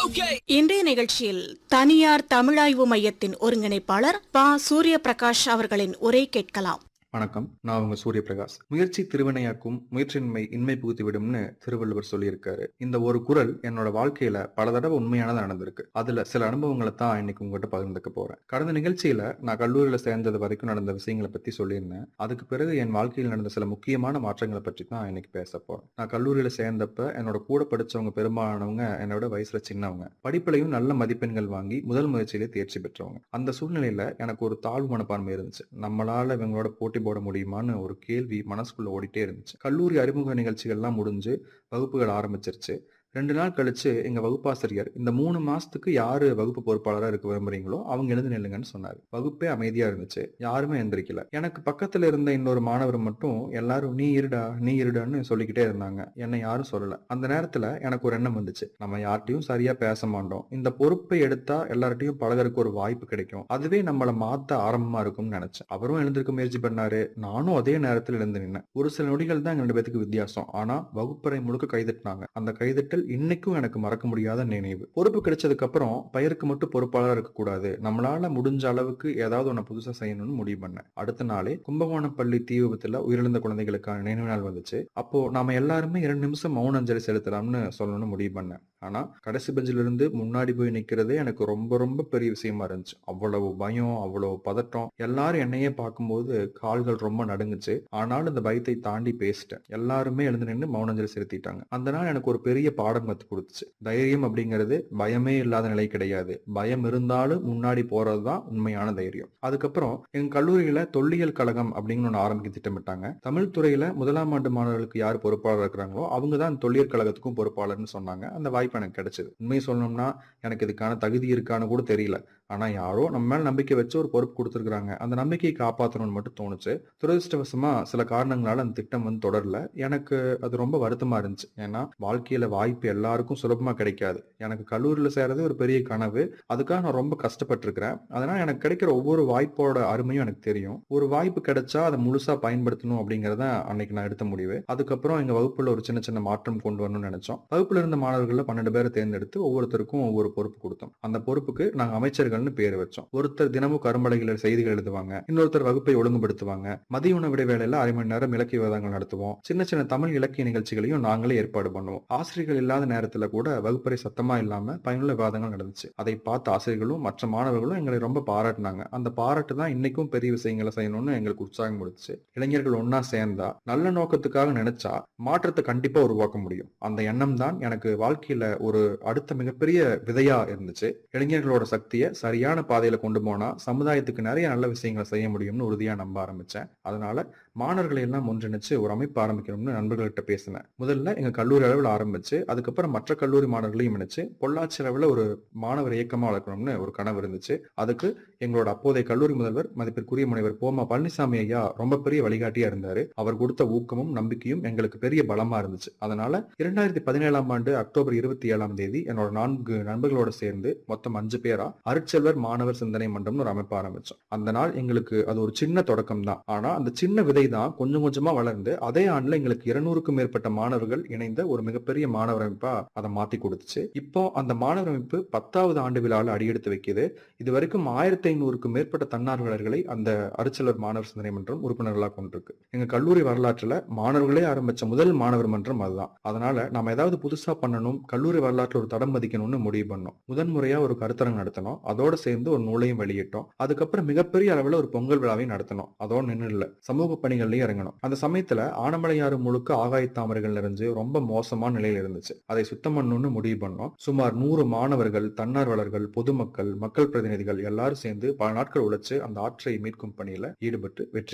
இன்றைய நிகழ்ச்சியில் தனியார் தமிழாய்வு மையத்தின் ஒருங்கிணைப்பாளர் ப சூரிய பிரகாஷ் அவர்களின் உரை கேட்கலாம் வணக்கம் நான் உங்க சூரிய பிரகாஷ் முயற்சி திருவினையாக்கும் முயற்சியின்மை இன்மை புகுத்தி விடும்னு திருவள்ளுவர் சொல்லியிருக்காரு இந்த ஒரு குரல் என்னோட வாழ்க்கையில பல தடவை உண்மையானது நடந்திருக்கு அதுல சில அனுபவங்களை தான் இன்னைக்கு உங்ககிட்ட பகிர்ந்துக்க போறேன் கடந்த நிகழ்ச்சியில நான் கல்லூரியில சேர்ந்தது வரைக்கும் நடந்த விஷயங்களை பத்தி சொல்லியிருந்தேன் அதுக்கு பிறகு என் வாழ்க்கையில் நடந்த சில முக்கியமான மாற்றங்களை பற்றி தான் இன்னைக்கு பேச போறேன் நான் கல்லூரியில சேர்ந்தப்ப என்னோட கூட படிச்சவங்க பெரும்பாலானவங்க என்னோட வயசுல சின்னவங்க படிப்புலையும் நல்ல மதிப்பெண்கள் வாங்கி முதல் முயற்சியிலே தேர்ச்சி பெற்றவங்க அந்த சூழ்நிலையில எனக்கு ஒரு தாழ்வு மனப்பான்மை இருந்துச்சு நம்மளால இவங்களோட போட்டி போட முடியுமான்னு ஒரு கேள்வி மனசுக்குள்ள ஓடிட்டே இருந்துச்சு கல்லூரி அறிமுக நிகழ்ச்சிகள்லாம் முடிஞ்சு வகுப்புகள் ஆரம்பிச்சிருச்சு ரெண்டு நாள் கழிச்சு எங்க வகுப்பாசிரியர் இந்த மூணு மாசத்துக்கு யாரு வகுப்பு பொறுப்பாளரா இருக்க விரும்புறீங்களோ அவங்க எழுந்து நில்லுங்கன்னு சொன்னாரு வகுப்பே அமைதியா இருந்துச்சு யாருமே எந்திரிக்கல எனக்கு பக்கத்துல இருந்த இன்னொரு மாணவர் மட்டும் எல்லாரும் நீ இருடா நீ இருடான்னு சொல்லிக்கிட்டே இருந்தாங்க என்னை யாரும் சொல்லல அந்த நேரத்துல எனக்கு ஒரு எண்ணம் வந்துச்சு நம்ம யார்கிட்டயும் சரியா பேச மாட்டோம் இந்த பொறுப்பை எடுத்தா எல்லார்ட்டையும் பழகறதுக்கு ஒரு வாய்ப்பு கிடைக்கும் அதுவே நம்மளை மாத்த ஆரம்பமா இருக்கும்னு நினைச்சேன் அவரும் எழுந்திருக்க முயற்சி பண்ணாரு நானும் அதே நேரத்தில் எழுந்து நின்னேன் ஒரு சில நொடிகள் தான் எங்க ரெண்டு பேத்துக்கு வித்தியாசம் ஆனா வகுப்பறை முழுக்க கைதட்டினாங்க அந்த கைதட்டல் இன்னைக்கும் எனக்கு மறக்க முடியாத நினைவு பொறுப்பு கிடைச்சதுக்கு அப்புறம் பெயருக்கு மட்டும் பொறுப்பாளராக இருக்கக்கூடாது நம்மளால முடிஞ்ச அளவுக்கு ஏதாவது ஒண்ணு புதுசா செய்யணும்னு முடிவு பண்ணேன் அடுத்த நாளே கும்பகோணம் பள்ளி தீ விபத்துல உயிரிழந்த குழந்தைகளுக்கான நினைவு நாள் வந்துச்சு அப்போ நாம எல்லாருமே இரண்டு நிமிஷம் மௌன அஞ்சலி செலுத்தலாம்னு சொல்லணும்னு முடிவு பண்ணேன் ஆனா கடைசி பெஞ்சில இருந்து முன்னாடி போய் நிக்கிறதே எனக்கு ரொம்ப ரொம்ப பெரிய விஷயமா இருந்துச்சு அவ்வளவு பயம் அவ்வளவு பதட்டம் எல்லாரும் என்னையே பார்க்கும்போது கால்கள் ரொம்ப நடுங்குச்சு ஆனாலும் இந்த பயத்தை தாண்டி பேசிட்டேன் எல்லாருமே எழுந்து நின்று மௌனஞ்சலி செலுத்திட்டாங்க அந்த நாள் எனக்கு ஒரு பெரிய பாடம் கத்து கொடுத்துச்சு தைரியம் அப்படிங்கிறது பயமே இல்லாத நிலை கிடையாது பயம் இருந்தாலும் முன்னாடி போறதுதான் உண்மையான தைரியம் அதுக்கப்புறம் எங்க கல்லூரியில தொல்லியல் கழகம் அப்படின்னு ஒன்று ஆரம்பிக்க திட்டமிட்டாங்க தமிழ் துறையில முதலாம் ஆண்டு மாணவர்களுக்கு யார் பொறுப்பாளர் இருக்கிறாங்களோ அவங்க தான் தொல்லியல் கழகத்துக்கும் பொறுப்பாளர்னு சொன்னாங்க அந்த வாய்ப்பு எனக்கு கிடைச்சது உண்மையை சொல்லணும்னா எனக்கு இதுக்கான தகுதி இருக்கான்னு கூட தெரியல ஆனா யாரோ நம்ம மேல நம்பிக்கை வச்சு ஒரு பொறுப்பு கொடுத்துருக்காங்க அந்த நம்பிக்கையை காப்பாற்றணும்னு மட்டும் தோணுச்சு துரதிருஷ்டவசமா சில காரணங்களால அந்த திட்டம் வந்து தொடரல எனக்கு அது ரொம்ப வருத்தமா இருந்துச்சு ஏன்னா வாழ்க்கையில வாய்ப்பு எல்லாருக்கும் சுலபமா கிடைக்காது எனக்கு கல்லூரியில சேர்றது ஒரு பெரிய கனவு அதுக்காக நான் ரொம்ப கஷ்டப்பட்டிருக்கிறேன் அதனால எனக்கு கிடைக்கிற ஒவ்வொரு வாய்ப்போட அருமையும் எனக்கு தெரியும் ஒரு வாய்ப்பு கிடைச்சா அதை முழுசா பயன்படுத்தணும் அப்படிங்கறத அன்னைக்கு நான் எடுத்த முடிவு அதுக்கப்புறம் எங்க வகுப்புல ஒரு சின்ன சின்ன மாற்றம் கொண்டு வரணும்னு நினைச்சோம் வகுப்புல இருந்த மாணவர்கள்ல பன்னெண்டு பேரை தேர்ந்தெடுத்து ஒவ்வொருத்தருக்கும் ஒவ்வொரு பொறுப்பு கொடுத்தோம் அந்த பொறுப்புக்கு நாங்க அமைச்சர்கள்னு பேர் வச்சோம் ஒருத்தர் தினமும் கரும்பலகையில் செய்திகள் எழுதுவாங்க இன்னொருத்தர் வகுப்பை ஒழுங்குபடுத்துவாங்க மதிய உணவு இடைவேளையில அரை மணி நேரம் இலக்கிய விவாதங்கள் நடத்துவோம் சின்ன சின்ன தமிழ் இலக்கிய நிகழ்ச்சிகளையும் நாங்களே ஏற்பாடு பண்ணுவோம் ஆசிரியர்கள் இல்லாத நேரத்துல கூட வகுப்பறை சத்தமா இல்லாம பயனுள்ள விவாதங்கள் நடந்துச்சு அதை பார்த்த ஆசிரியர்களும் மற்ற மாணவர்களும் எங்களை ரொம்ப பாராட்டினாங்க அந்த பாராட்டு தான் இன்னைக்கும் பெரிய விஷயங்களை செய்யணும்னு எங்களுக்கு உற்சாகம் கொடுத்துச்சு இளைஞர்கள் ஒன்னா சேர்ந்தா நல்ல நோக்கத்துக்காக நினைச்சா மாற்றத்தை கண்டிப்பா உருவாக்க முடியும் அந்த எண்ணம் தான் எனக்கு வாழ்க்கையில ஒரு அடுத்த மிகப்பெரிய விதையா இருந்துச்சு இளைஞர்களோட சக்தியை சரியான பாதையில கொண்டு போனா சமுதாயத்துக்கு நிறைய நல்ல விஷயங்களை செய்ய முடியும்னு உறுதியா நம்ப ஆரம்பிச்சேன் அதனால மாணவர்களை எல்லாம் ஒன்றிணைச்சு ஒரு அமைப்பு ஆரம்பிக்கணும்னு நண்பர்கள்ட்ட பேசினேன் முதல்ல எங்க கல்லூரி அளவில் ஆரம்பிச்சு அதுக்கப்புறம் மற்ற கல்லூரி மாணவர்களையும் இணைச்சு பொள்ளாச்சி அளவில் ஒரு மாணவர் இயக்கமா வளர்க்கணும்னு ஒரு கனவு இருந்துச்சு அதுக்கு எங்களோட அப்போதைய கல்லூரி முதல்வர் மதிப்பிற்குரிய முனைவர் போமா பழனிசாமி ஐயா ரொம்ப பெரிய வழிகாட்டியா இருந்தாரு அவர் கொடுத்த ஊக்கமும் நம்பிக்கையும் எங்களுக்கு பெரிய பலமா இருந்துச்சு அதனால இரண்டாயிரத்தி பதினேழாம் ஆண்டு அக்டோபர் இருபத்தி ஏழாம் தேதி என்னோட நான்கு நண்பர்களோட சேர்ந்து மொத்தம் அஞ்சு பேரா அருட்செல்வர் மாணவர் சிந்தனை மன்றம்னு ஒரு அமைப்பு ஆரம்பிச்சோம் அந்த நாள் எங்களுக்கு அது ஒரு சின்ன தொடக்கம் தான் ஆனா அந்த சின்ன விதை தான் கொஞ்சம் கொஞ்சமா வளர்ந்து அதே ஆண்டுல எங்களுக்கு இருநூறுக்கும் மேற்பட்ட மாணவர்கள் இணைந்த ஒரு மிகப்பெரிய மாணவர் அமைப்பா அதை மாத்தி கொடுத்துச்சு இப்போ அந்த மாணவர் அமைப்பு பத்தாவது ஆண்டு விழாவில் அடியெடுத்து வைக்குது இது வரைக்கும் ஆயிரத்தி ஐநூறுக்கும் மேற்பட்ட தன்னார்வலர்களை அந்த அருட்செல்வர் மாணவர் சிந்தனை மன்றம் உறுப்பினர்களாக கொண்டிருக்கு எங்க கல்லூரி வரலாற்றுல மாணவர்களே ஆரம்பிச்ச முதல் மாணவர் மன்றம் அதுதான் அதனால நாம ஏதாவது புதுசா பண்ணணும் கல்லூரி வரலாற்றுல ஒரு தடம் பதிக்கணும்னு முடிவு பண்ணோம் முதன்முறையா ஒரு கருத்தரங்கு நடத்தினோம் அதோட சேர்ந்து ஒரு நூலையும் வெளியிட்டோம் அதுக்கப்புறம் மிகப்பெரிய அளவுல ஒரு பொங்கல் விழாவையும் நடத்தினோம் அதோட நின்று இல்ல சமூக பணிகள்லயும் இறங்கணும் அந்த சமயத்துல ஆனமலையாறு முழுக்க ஆகாய தாமரைகள் நிறைஞ்சு ரொம்ப மோசமான நிலையில இருந்துச்சு அதை சுத்தம் பண்ணணும்னு முடிவு பண்ணோம் சுமார் நூறு மாணவர்கள் தன்னார்வலர்கள் பொதுமக்கள் மக்கள் பிரதிநிதிகள் எல்லாரும் சேர்ந்து பல நாட்கள் உழைச்சு அந்த ஆற்றை மீட்கும் பணியில ஈடுபட்டு வெற்றி